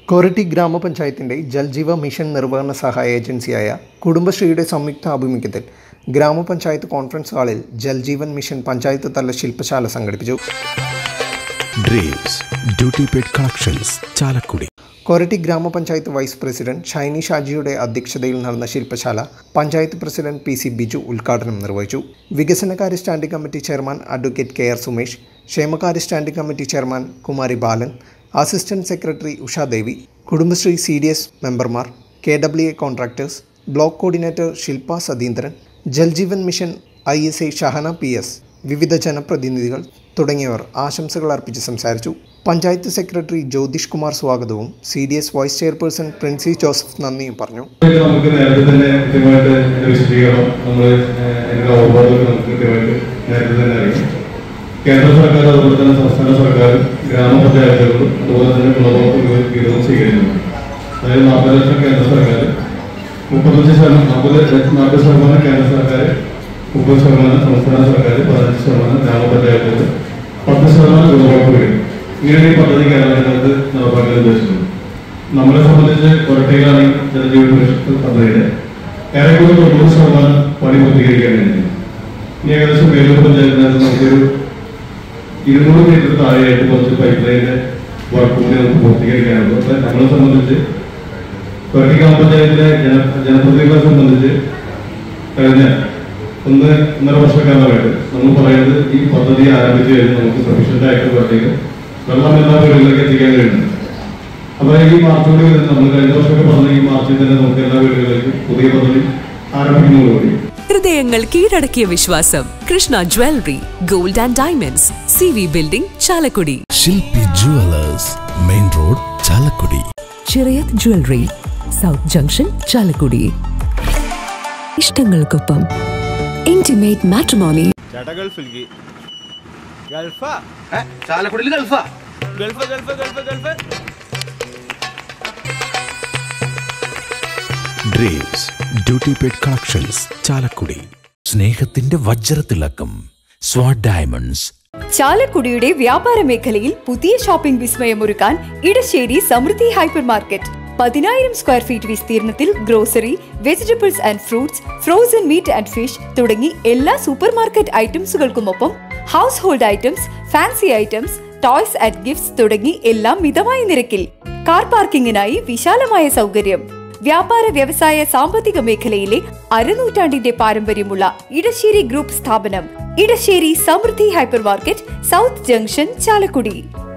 കൊരട്ടി ഗ്രാമപഞ്ചായത്തിൻ്റെ ജൽജീവ മിഷൻ നിർവഹണ സഹായ ഏജൻസിയായ കുടുംബശ്രീയുടെ സംയുക്ത ആഭിമുഖ്യത്തിൽ ഗ്രാമപഞ്ചായത്ത് കോൺഫറൻസ് ഹാളിൽ ജൽജീവൻ മിഷൻ പഞ്ചായത്ത് തല ശില്പശാല സംഘടിപ്പിച്ചു dreams duty paid collections Chalakudy Koratty ഗ്രാമപഞ്ചായത്ത് വൈസ് പ്രസിഡന്റ് ഷൈനി ഷാജിയുടെ അധ്യക്ഷതയിൽ നടന്ന ശില്പശാല panchayat president P C Biju ഉദ്ഘാടനം നിർവഹിച്ചു വികസനകാര്യ standing committee chairman advocate K R Sumesh ക്ഷേമകാര്യ standing committee chairman Kumari Balan assistant secretary Ushadevi Kudumbashree C D S മെമ്പർമാർ K W A contractors block coordinator Shilpa Satheendran Jal Jeevan mission I S I Shahana P S വിവിധ ജനപ്രതിനിധികൾ തുടങ്ങിയവർ ആശംസകൾ അർപ്പിച്ച് സംസാരിച്ചു പഞ്ചായത്ത് സെക്രട്ടറി ജ്യോതിഷ് കുമാർ സ്വാഗതവും C D S vice chairperson Princy Joseph നന്ദിയും പറഞ്ഞു നമുക്ക് നേരത്തെ തന്നെ കൃത്യമായിട്ട് അതിന്റെ വിശദീകരണം നമ്മൾ അതിന്റെ അവബോധമൊക്കെ നമുക്ക് കൃത്യമായിട്ട് നേരത്തെ തന്നെ അറിയാം കേന്ദ്ര സർക്കാർ അതുപോലെ തന്നെ സംസ്ഥാന സർക്കാർ ഗ്രാമപഞ്ചായത്തുകളും അതുപോലെ തന്നെ ഗുണഭോക്തൃ വിഹിതവും സ്വീകരിക്കുന്നുണ്ട് അതായത് നാൽപ്പത് ലക്ഷം കേന്ദ്ര സർക്കാർ മുപ്പത്തഞ്ച് ശതമാനം നാൽപ്പത് നാൽപ്പത് ശതമാനം കേന്ദ്ര സർക്കാർ മുപ്പത് ശതമാനം സംസ്ഥാന സർക്കാർ പതിനഞ്ച് ശതമാനം ഗ്രാമപഞ്ചായത്തുകൾ പത്ത് ശതമാനം ഗുണഭോക്തൃ വിഹിതം ഇങ്ങനെ ഈ പദ്ധതി കേരളത്തിനകത്ത് നടപ്പാക്കാൻ ഉദ്ദേശിക്കുന്നത് നമ്മളെ സംബന്ധിച്ച് കൊരട്ടയിലാണെങ്കിൽ ജനജീവൻ മിഷൻ പദ്ധതിയുടെ ഏറെക്കുറെ തൊണ്ണൂറ് ശതമാനം പണി പൂർത്തീകരിക്കാൻ കഴിഞ്ഞു ഇനി ഏകദേശം വേലൂർ പഞ്ചായത്തിനകത്ത് നമുക്കൊരു ഇരുന്നൂറ് മീറ്റർ താഴെയായിട്ട് കുറച്ച് പൈപ്പ് ലൈനിന്റെ വർക്ക് കൂടി നമുക്ക് പൂർത്തീകരിക്കാനുള്ളൂ അപ്പൊ നമ്മളെ സംബന്ധിച്ച് കൊരട്ടി ഗ്രാമപഞ്ചായത്തിലെ ജന ജനപ്രതിനിധികളെ സംബന്ധിച്ച് കഴിഞ്ഞ ഒന്ന് ഒന്നര വർഷക്കാലമായിട്ട് നമ്മൾ പറയുന്നത് ഈ പദ്ധതി ആരംഭിച്ചു കഴിഞ്ഞ് നമുക്ക് സഫീഷ്യന്റ് ആയിട്ട് കൊരട്ടിക്ക് വെള്ളം എല്ലാ വീടുകളിലേക്ക് എത്തിക്കാൻ കഴിയുന്നു അപ്പൊ ഈ മാർച്ചോട് വരുന്നത് നമ്മൾ കഴിഞ്ഞ വർഷമൊക്കെ പറഞ്ഞ ഈ മാർച്ചിൽ തന്നെ നമുക്ക് എല്ലാ വീടുകളിലേക്കും പുതിയ പദ്ധതി ആരംഭിക്കുന്നതോടുകൂടി ഹൃദയങ്ങൾ കീഴടക്കിയ വിശ്വാസം Krishna Jewellery Gold and Diamonds C V Building Chalakudy Shilpi Jewellers Main Road Chalakudy Chirayath Jewellery South Junction Chalakudy ഇഷ്ടങ്ങൾക്കൊപ്പം ഇന്റിമേറ്റ് മാട്രിമോണി ചേട്ടാ ഗൾഫിലേക്ക് ഗൾഫാ ചാലക്കുടിയിൽ ഗൾഫാ Gulf Gulf Gulf Gulf Dreams duty paid collections Chalakudy സ്നേഹത്തിന്റെ വജ്രത്തിളക്കം സ്വാഡ് ഡയമണ്ട്സ് ചാലക്കുടിയുടെ വ്യാപാര മേഖലയിൽ പുതിയ ഷോപ്പിംഗ് വിസ്മയമൊരുക്കാൻ ഇടശ്ശേരി സമൃദ്ധി ഹൈപ്പർ മാർക്കറ്റ് പതിനായിരം സ്ക്വയർ ഫീറ്റ് വിസ്തീർണത്തിൽ grocery vegetables and fruits frozen meat and fish തുടങ്ങി എല്ലാ സൂപ്പർ മാർക്കറ്റ് ഐറ്റംസുകൾക്കുമൊപ്പം household items fancy items toys and gifts തുടങ്ങി എല്ലാം മിതമായ നിരക്കിൽ കാർ പാർക്കിങ്ങിനായി വിശാലമായ സൗകര്യം വ്യാപാര വ്യവസായ സാമ്പത്തിക മേഖലയിലെ അരനൂറ്റാണ്ടിന്റെ പാരമ്പര്യമുള്ള ഇടശ്ശേരി ഗ്രൂപ്പ് സ്ഥാപനം Edassery Samruddhi Hyper Market South Junction Chalakudy